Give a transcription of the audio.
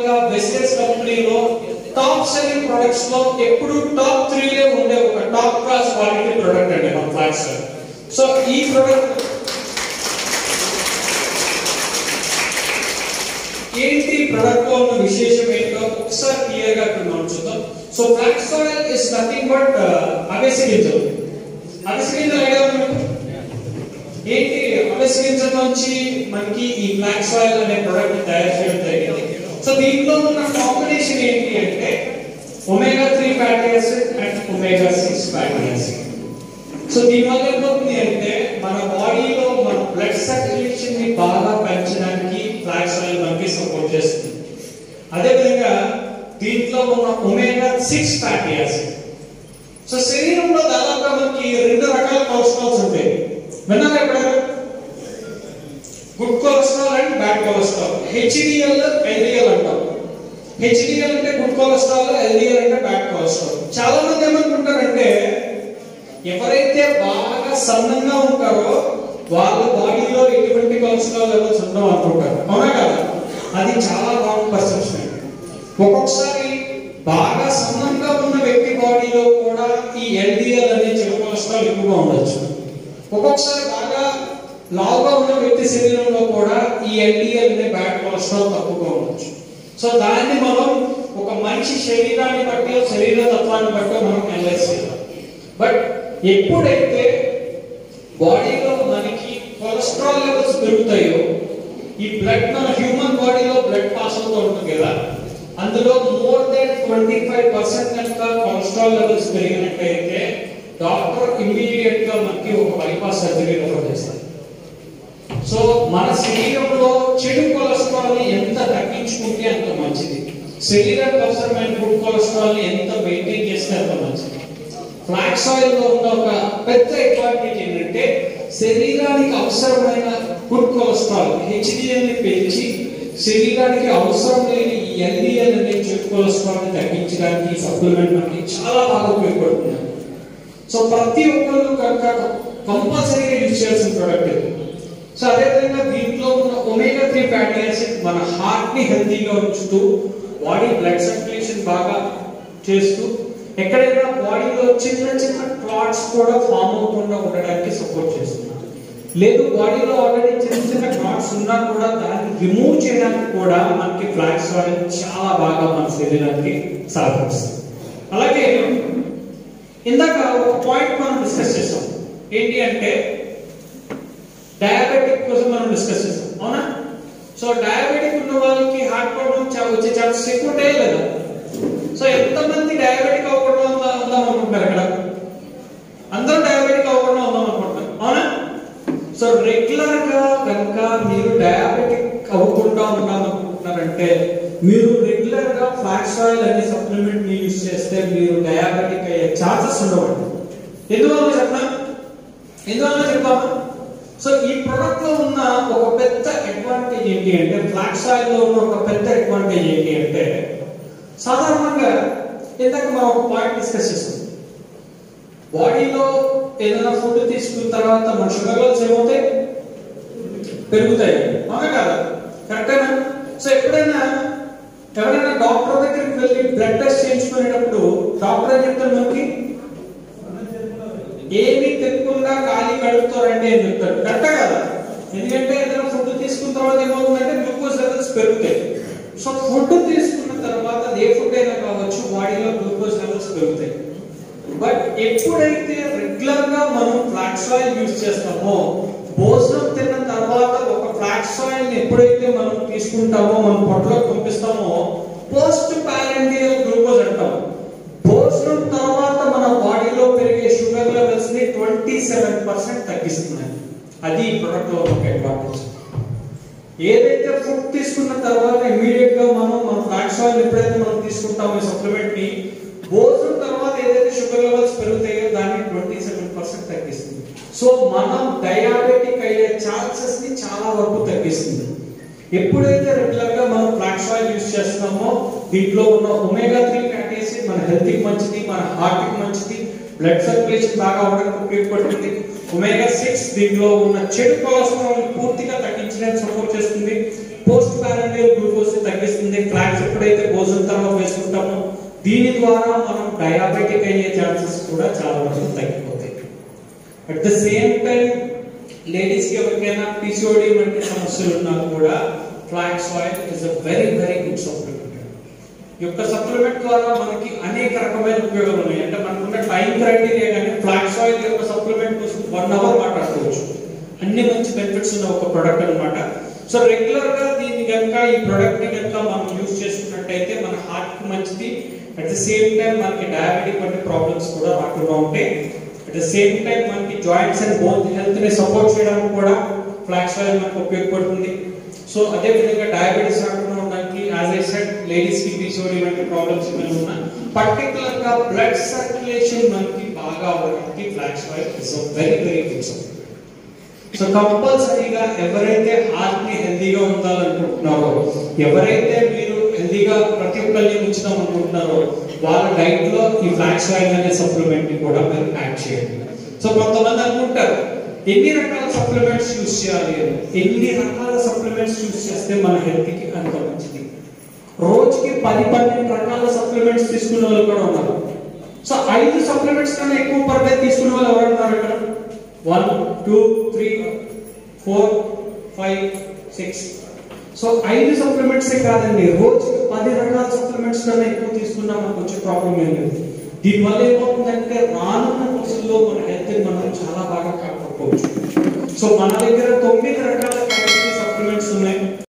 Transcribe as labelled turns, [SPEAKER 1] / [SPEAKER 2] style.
[SPEAKER 1] గా వెస్టర్స్ కంపెనీలో top selling products లో ఎప్పుడు టాప్ త్రీలే ఉండే ఒక టాప్ క్లాస్ క్వాలిటీ ప్రొడక్ట్ అండి మన ఫ్లాక్స్ సో ఈ ప్రొడక్ట్ ఏంటి ప్రొడక్ట్ లో ఉన్న విశేషం ఏంటో ఒకసారి క్లియర్ గా ఇక్కడ మనం చూద్దాం so flax oil is nothing but అగసి గింజలు అగసి గింజలు ఐడియా ఉందా మీకు? ఏంటి అగసి గింజల నుంచి మనకి ఈ ఫ్లాక్స్ ఆయిల్ అనే ప్రొడక్ట్ తయారు చేయడం జరిగింది సో దీంట్లో ఉన్న కాంబినేషన్ ఏంటి అంటే omega three fatty acid and omega six fatty acid so దీనివల్ల ఏమవుతుంది అంటే మన బాడీలో మన బ్లడ్ సర్క్యులేషన్ ని బాగా పెంచడానికి ఫ్లాక్స్ ఆయిల్ మనకి సపోర్ట్ చేస్తుంది అదేవిధంగా దీంట్లో ఉన్న omega six fatty acid so శరీరంలో దాదాపుగా మనకి రెండు రకాల కొలెస్ట్రాల్స్ ఉంటాయి విన్నారా ఎప్పుడైనా good cholesterol and bad cholesterol HDL LDL అంటాం హెచ్డిఎల్ అంటే గుడ్ కొలెస్ట్రాల్ ఎల్డిఎల్ అంటే బ్యాడ్ కొలెస్ట్రాల్ చాలా మంది ఏమనుకుంటారంటే ఎవరైతే బాగా సన్నంగా ఉంటారో వాళ్ళ బాడీలో ఎటువంటి కొలెస్ట్రాల్ లెవెల్స్ ఉండవు అనుకుంటారు అవునా కదా అది చాలా రాంగ్ పర్సెప్షన్ ఒక్కొక్కసారి బాగా సన్నంగా ఉన్న వ్యక్తి బాడీలో కూడా ఈ ఎల్డిఎల్ అనే చెడు కొలెస్ట్రాల్ ఎక్కువగా ఉండొచ్చు ఒక్కొక్కసారి బాగా లావుగా ఉన్న వ్యక్తి శరీరంలో కూడా ఈ ఎల్డిఎల్ అనే బ్యాడ్ కొలెస్ట్రాల్ తక్కువగా ఉండొచ్చు సో దాన్ని మనం ఒక మనిషి శరీరాన్ని బట్టి శరీర తత్వాన్ని బట్టి మనం అనలైజ్ చేయాలి బట్ ఎప్పుడైతే బాడీలో మనకి కొలెస్ట్రాల్ లెవెల్స్ పెరుగుతాయో ఈ బ్లడ్ మన హ్యూమన్ బాడీలో బ్లడ్ పాస్ అవుతూ ఉంటుంది కదా అందులో more than twenty five percent కనుక కొలెస్ట్రాల్ లెవెల్స్ పెరిగినట్టయితే డాక్టర్ ఇమ్మీడియట్ గా మనకి ఒక బైపాస్ సర్జరీ రిఫర్ చేస్తారు సో మన శరీరంలో చెడు కొలెస్ట్రాల్ ని ఎంత తగ్గించుకుంటే అంత మంచిది శరీరానికి అవసరమైన గుడ్ కొలెస్ట్రాల్ ని ఎంత మెయింటైన్ చేస్తే అంత మంచిది ఫ్లాక్స్ ఆయిల్ లో ఉన్న ఒక పెద్ద అడ్వాంటేజ్ ఏంటంటే శరీరానికి అవసరమైన గుడ్ కొలెస్ట్రాల్ హెచ్డిఎల్ ని పెంచి శరీరానికి అవసరం లేని ఎల్డిఎల్ అనే చెడు కొలెస్ట్రాల్ ని తగ్గించడానికి ఈ సప్లిమెంట్ మనకి చాలా బాగా ఉపయోగపడుతుంది సో ప్రతి ఒక్కరు కనుక కంపల్సరీగా యూజ్ చేయాల్సిన ప్రోడక్ట్ ఇది సో అదేవిధంగా దీంట్లో ఉన్న ఒమేగా త్రీ ఫ్యాటీ యాసిడ్ మన హార్ట్ ని హెల్తీగా ఉంచుతూ బాడీ బ్లడ్ సర్క్యులేషన్ బాగా చేస్తూ ఎక్కడైనా బాడీలో చిన్న చిన్న క్లాట్స్ కూడా ఫామ్ అవ్వకుండా ఉండడానికి సపోర్ట్ చేస్తుంది లేదు బాడీలో ఆల్రెడీ చిన్న చిన్న క్లాట్స్ ఉన్నా కూడా దాన్ని రిమూవ్ చేయడానికి కూడా మనకి ఫ్లాక్స్ ఆయిల్ చాలా బాగా మన శరీరానికి సహకరిస్తుంది అలాగే ఇందాక ఒక పాయింట్ మనం డిస్కస్ చేసాం ఏంటి అంటే డయాబెటిక్ కోసం మనం డిస్కస్ చేసాం అవునా సో డయాబెటిక్ ఉన్న వాళ్ళకి హార్ట్ ప్రాబ్లం వచ్చే ఛాన్సెస్ ఎక్కువ ఉంటాయి లేదా సో ఎంతమంది డయాబెటిక్ అవ్వకుండా ఉందా- ఉందాం అనుకుంటున్నారు ఇక్కడ అందరూ డయాబెటిక్ అవ్వకుండా ఉందాం అనుకుంటున్నారు అవునా సో రెగ్యులర్ గా కనుక మీరు డయాబెటిక్ అవ్వకుండా ఉందాం అనుకుంటున్నారంటే మీరు రెగ్యులర్ గా ఫ్లాక్స్ ఆయిల్ అనే సప్లిమెంట్ ని యూస్ చేస్తే మీరు డయాబెటిక్ అయ్యే ఛాన్సెస్ ఉండవండి ఎందువల్ల చెప్పనా ఎందువల్ల చెప్తామా సో ఈ ప్రొడక్ట్ లో ఉన్న ఒక పెద్ద అడ్వాంటేజ్ ఏంటి అంటే ఫ్లాక్స్ ఆయిల్ లో ఉన్న ఒక పెద్ద అడ్వాంటేజ్ ఏంటి అంటే సాధారణంగా ఇందాక మనం ఒక పాయింట్ డిస్కస్ చేస్తాం బాడీలో ఏదైనా ఫుడ్ తీసుకున్న తర్వాత మన షుగర్ లెవెల్స్ ఏమవుతాయి పెరుగుతాయి అవునా కదా కరెక్టేనా సో ఎప్పుడైనా ఎవరైనా డాక్టర్ దగ్గరికి వెళ్ళి బ్లడ్ టెస్ట్ చేయించుకునేటప్పుడు డాక్టర్ ఏం చెప్తారు మనకి ఏమి తినకుండా ఖాళీ కడుపుతో రండి అని చెప్తాడు కరెక్టే కదా ఎందుకంటే ఏదైనా ఫుడ్ తీసుకున్న తర్వాత ఏమవుతుందంటే గ్లూకోజ్ లెవెల్స్ పెరుగుతాయి సో ఫుడ్ తీసుకున్న తర్వాత అది ఏ ఫుడ్ అయినా కావచ్చు బాడీలో గ్లూకోజ్ లెవెల్స్ పెరుగుతాయి బట్ ఎప్పుడైతే రెగ్యులర్ గా మనం ఫ్లాక్స్ ఆయిల్ యూజ్ చేస్తామో భోజనం తిన్న తర్వాత ఒక ఫ్లాక్స్ ఆయిల్ ఎప్పుడైతే మనం తీసుకుంటామో మనం పొట్టలో పంపిస్తామో పోస్ట్ పారెంటియల్ గ్లూకోజ్ అంటాం భోజనం తర్వాత మన బాడీలో పెరిగే షుగర్ లెవెల్స్ ని ట్వంటీ సెవెన్ పర్సెంట్ తగ్గిస్తుంది అది ఈ ప్రొడక్ట్ లో ఒక అడ్వాంటేజ్ ఏదైతే ఫుడ్ తీసుకున్న తర్వాత ఇమీడియట్ గా మనం మన ఫ్లాక్స్ ఆయిల్ ఎప్పుడైతే మనం తీసుకుంటామో ఈ సప్లిమెంట్ ని భోజనం తర్వాత ఏదైతే షుగర్ లెవెల్స్ పెరుగుతాయో దాన్ని ట్వంటీ సెవెన్ పర్సెంట్ తగ్గిస్తుంది సో మనం డయాబెటిక్ అయ్యే ఛాన్సెస్ ని చాలా వరకు తగ్గిస్తుంది ఎప్పుడైతే రెగ్యులర్ గా మనం ఫ్లాక్స్ ఆయిల్ యూస్ చేస్తున్నామో దీంట్లో ఉన్న ఒమేగా త్రీ ఫ్యాటీ యాసిడ్ మన హెల్త్ కి మంచిది మన హార్ట్ కి మంచిది బ్లడ్ సర్క్యులేషన్ బాగా అవడానికి ఉపయోగపడుతుంది ఒమేగా సిక్స్ దీంట్లో ఉన్న చెడు కొలెస్ట్రాల్ పూర్తిగా తగ్గించడానికి సపోర్ట్ చేస్తుంది పోస్ట్ పారండియల్ గ్లూకోజ్ తగ్గిస్తుంది ఫ్లాక్స్ ఎప్పుడైతే భోజనం తర్వాత వేసుకుంటామో దీని ద్వారా మనం డయాబెటిక్ అయ్యే ఛాన్సెస్ కూడా చాలా వరకు తగ్గిపోతాయి at the same time ladies కి ఎవరికైనా పిసిఓడి వంటి సమస్యలు ఉన్నా కూడా flax oil is a very very good supplement ఈ యొక్క సప్లిమెంట్ ద్వారా మనకి అనేక రకమైన ఉపయోగాలు ఉన్నాయి అంటే మనకున్న టైం క్రైటీరియా కానీ ఫ్లాక్స్ ఆయిల్ యొక్క సప్లిమెంట్ కోసం వన్ అవర్ మాట్లాడుకోవచ్చు అన్ని మంచి బెనిఫిట్స్ ఉన్న ఒక ప్రొడక్ట్ అన్నమాట సో రెగ్యులర్ గా దీన్ని కనుక ఈ ప్రొడక్ట్ ని కనుక మనం యూజ్ చేసుకున్నట్టయితే మన హార్ట్ కి మంచిది అట్ ద సేమ్ టైం మనకి డయాబెటిక్ వంటి ప్రాబ్లమ్స్ కూడా రాకుండా ఉంటాయి అట్ ద సేమ్ టైం మనకి జాయింట్స్ అండ్ బోన్ హెల్త్ ని సపోర్ట్ చేయడానికి కూడా ఫ్లాక్స్ ఆయిల్ మనకు ఉపయోగపడుతుంది సో అదే విధంగా డయాబెటీస్ రాకుండా ఉండడానికి యాజ్ ఐ సెడ్ లేడీస్ కి పీసీఓడి వంటి ప్రాబ్లమ్స్ ఏమైనా ఉన్నా పర్టికులర్ గా బ్లడ్ సర్క్యులేషన్ మనకి బాగా అవ్వడానికి flax oil is very very good so కంపల్సరీగా ఎవరైతే హార్ట్ ని హెల్దీగా ఉండాలనుకుంటున్నారో ఎవరైతే మీరు హెల్దీగా ప్రతి ఒక్కరిని ఉంచుదాం అనుకుంటున్నారో వాళ్ళ డైట్ లో ఈ ఫ్లాక్స్ ఆయిల్ అనే సప్లిమెంట్ ని కూడా మీరు యాడ్ చేయండి సో కొంతమంది అనుకుంటారు ఎన్ని రకాల సప్లిమెంట్స్ యూస్ చేయాలి అని ఎన్ని రకాల సప్లిమెంట్స్ యూస్ చేస్తే మన హెల్త్ కి అంత మంచిది రోజుకి పది పన్నెండు రకాల సప్లిమెంట్స్ తీసుకునే వాళ్ళు కూడా ఉన్నారు సో ఐదు సప్లిమెంట్స్ కన్నా ఎక్కువ పర్ డే తీసుకునే వాళ్ళు ఎవరు ఉన్నారు ఇక్కడ one two three four five six so ఐదు సప్లిమెంట్స్ కాదండి రోజుకి పది రకాల సప్లిమెంట్స్ కన్నా ఎక్కువ తీసుకున్నా మనకు వచ్చే ప్రాబ్లం ఏం లేదు దీనివల్ల ఏమవుతుందంటే రానున్న రోజుల్లో మన హెల్త్ మనం చాలా బాగా కాపాడుకోవచ్చు సో మన దగ్గర తొమ్మిది రకాల సప్లిమెంట్స్ ఉన్నాయి